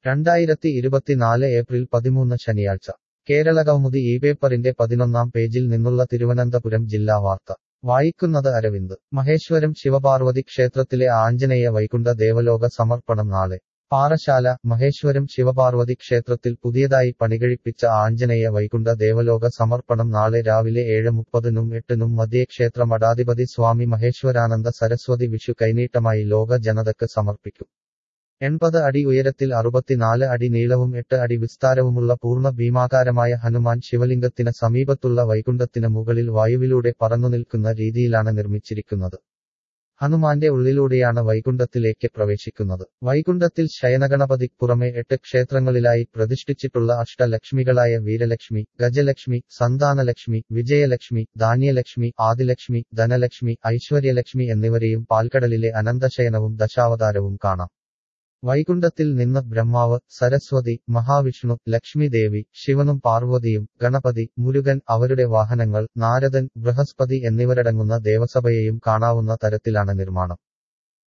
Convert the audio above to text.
രണ്ടായിരത്തി ഇരുപത്തിനാല് ഏപ്രിൽ പതിമൂന്ന് ശനിയാഴ്ച കേരള കൗമുദി ഈ പേപ്പറിന്റെ പതിനൊന്നാം പേജിൽ നിന്നുള്ള തിരുവനന്തപുരം ജില്ലാ വാർത്ത വായിക്കുന്നത് അരവിന്ദ് മഹേശ്വരം ശിവപാർവതി ക്ഷേത്രത്തിലെ ആഞ്ജനേയ വൈകുണ്ഠ ദേവലോക സമർപ്പണം നാളെ പാറശാല മഹേശ്വരം ശിവപാർവതി ക്ഷേത്രത്തിൽ പുതിയതായി പണികഴിപ്പിച്ച ആഞ്ജനേയ വൈകുണ്ഠ ദേവലോക സമർപ്പണം നാളെ രാവിലെ ഏഴ് മുപ്പതിനും എട്ടിനും മധ്യേ ക്ഷേത്ര മഠാധിപതി സ്വാമി മഹേശ്വരാനന്ദ സരസ്വതി വിഷു കൈനീട്ടമായി ലോക ജനതക്ക് സമർപ്പിക്കും എൺപത് അടി ഉയരത്തിൽ അറുപത്തിനാല് അടി നീളവും എട്ട് അടി വിസ്താരവുമുള്ള പൂർണ്ണ ഭീമാകാരമായ ഹനുമാൻ ശിവലിംഗത്തിന് സമീപത്തുള്ള വൈകുണ്ഠത്തിന് മുകളിൽ വായുവിലൂടെ പറന്നുനിൽക്കുന്ന രീതിയിലാണ് നിർമ്മിച്ചിരിക്കുന്നത് ഹനുമാന്റെ ഉള്ളിലൂടെയാണ് വൈകുണ്ഠത്തിലേക്ക് പ്രവേശിക്കുന്നത് വൈകുണ്ഠത്തിൽ ശയനഗണപതിക്ക് പുറമെ എട്ട് ക്ഷേത്രങ്ങളിലായി പ്രതിഷ്ഠിച്ചിട്ടുള്ള അഷ്ടലക്ഷ്മികളായ വീരലക്ഷ്മി ഗജലക്ഷ്മി സന്താനലക്ഷ്മി വിജയലക്ഷ്മി ധാന്യലക്ഷ്മി ആദിലക്ഷ്മി ധനലക്ഷ്മി ഐശ്വര്യലക്ഷ്മി എന്നിവരെയും പാൽക്കടലിലെ അനന്തശയനവും ദശാവതാരവും കാണാം വൈകുണ്ഠത്തിൽ നിന്ന് ബ്രഹ്മാവ് സരസ്വതി മഹാവിഷ്ണു ലക്ഷ്മി ദേവി ശിവനും പാർവതിയും ഗണപതി മുരുകൻ അവരുടെ വാഹനങ്ങൾ നാരദൻ ബൃഹസ്പതി എന്നിവരടങ്ങുന്ന ദേവസഭയെയും കാണാവുന്ന തരത്തിലാണ് നിർമ്മാണം